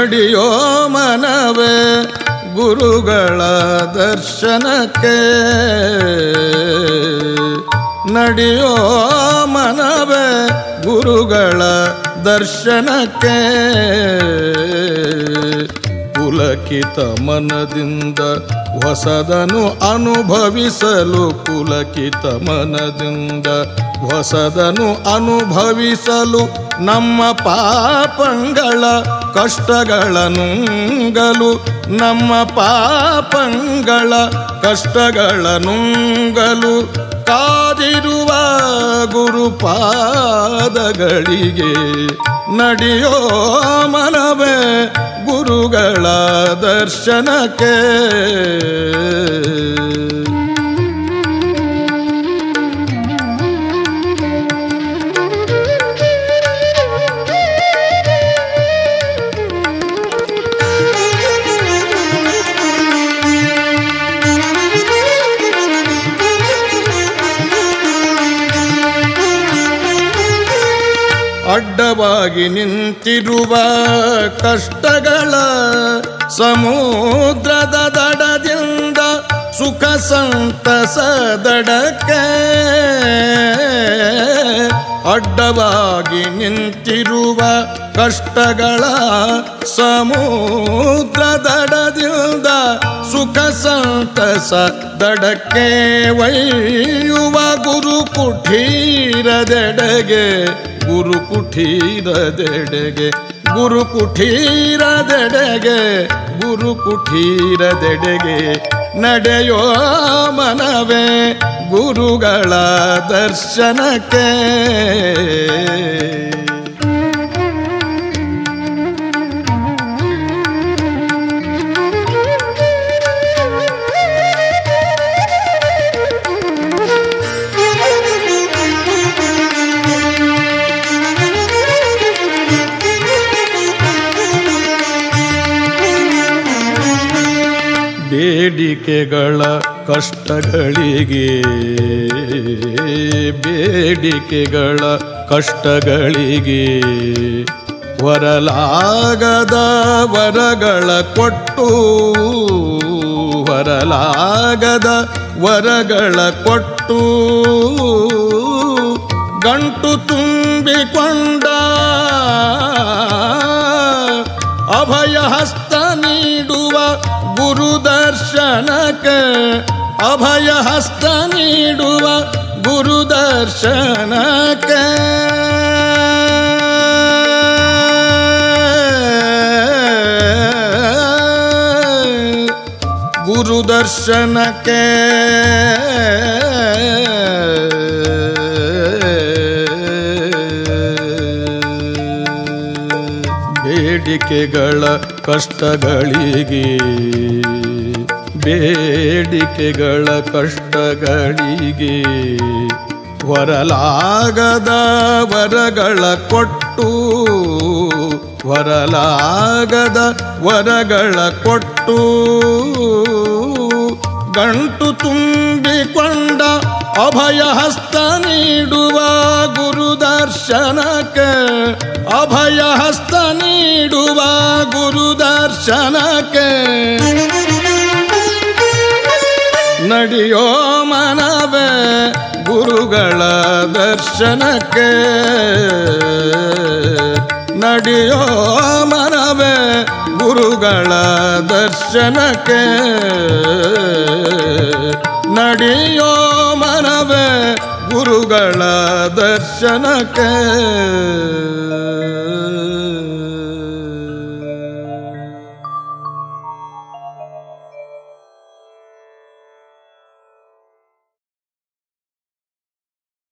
ನಡೆಯೋ ಮನವೇ ಗುರುಗಳ ದರ್ಶನಕ್ಕೆ ನಡೆಯೋ ಮನವೇ ಗುರುಗಳ ದರ್ಶನಕ್ಕೆ ಪುಲಕಿತ ಮನದಿಂದ ಹೊಸದನು ಅನುಭವಿಸಲು ಪುಲಕಿತ ಮನದಿಂದ ಹೊಸದನು ಅನುಭವಿಸಲು ನಮ್ಮ ಪಾಪಂಗಳ ಕಷ್ಟಗಳ ನುಂಗಲು ನಮ್ಮ ಪಾಪಂಗಳ ಕಷ್ಟಗಳ ನುಂಗಲು ಕಾದಿರುವ ಗುರುಪಾದಗಳಿಗೆ ನಡೆಯೋ ಮನವೇ ಗುರುಗಳ ದರ್ಶನಕ್ಕೆ ಅಡ್ಡವಾಗಿ ನಿಂತಿರುವ ಕಷ್ಟಗಳ ಸಮುದ್ರದ ದಡದಿಂದ ಸುಖ ಸಂತಸ ದಡಕ್ಕೆ ಅಡ್ಡವಾಗಿ ನಿಂತಿರುವ ಕಷ್ಟಗಳ ಸಮುದ್ರ ದಡದಿಂದ ಸುಖ ಸಂತಸ ದಡಕ್ಕೆ ಒಯ್ಯುವ ಗುರು ಕುಠೀರದೆಡೆಗೆ ಗುರು ಕುಠೀರದೆಡೆಗೆ ಗುರು ಕುಠೀರದೆಡೆಗೆ ಗುರು ಕುಠೀರದೆಡೆಗೆ ನಡೆಯೋ ಮನವೇ ಗುರುಗಳ ದರ್ಶನಕ್ಕೆ ಬೇಡಿಕೆಗಳ ಕಷ್ಟಗಳಿಗೆ ಬೇಡಿಕೆಗಳ ಕಷ್ಟಗಳಿಗೆ ವರಲಾಗದ ವರಗಳ ಕೊಟ್ಟು ವರಲಾಗದ ವರಗಳ ಕೊಟ್ಟು ಗಂಟು ತುಂಬಿಕೊಂಡ ಅಭಯ ಹಸ್ತ ನೀಡುವ ಗುರು ದರ್ಶನಕ್ಕೆ ಅಭಯ ಹಸ್ತ ನೀಡುವ ಗುರು ದರ್ಶನಕ್ಕೆ ಗುರು ದರ್ಶನಕ್ಕೆ ಬೇಡಿಕೆಗಳ ಕಷ್ಟಗಳಿಗೆ ಬೇಡಿಕೆಗಳ ಕಷ್ಟಗಳಿಗೆ ವರಲಾಗದ ವರಗಳ ಕೊಟ್ಟು ವರಲಾಗದ ವರಗಳ ಕೊಟ್ಟು ಗಂಟು ತುಂಬಿಕೊಂಡ ಅಭಯ ಹಸ್ತ ನೀಡುವ ಗುರು ದರ್ಶನಕ್ಕೆ ಅಭಯ ಹಸ್ತ ನೀಡುವ ಗುರು ದರ್ಶನಕ್ಕೆ ನಡೆಯೋ ಮನವೇ ಗುರುಗಳ ದರ್ಶನಕ್ಕೆ ನಡೆಯೋ ಮನವೇ ಗುರುಗಳ ದರ್ಶನಕ್ಕೆ ನಡೆಯೋ ಮನವೇ ಗುರುಗಳ ದರ್ಶನಕ್ಕೆ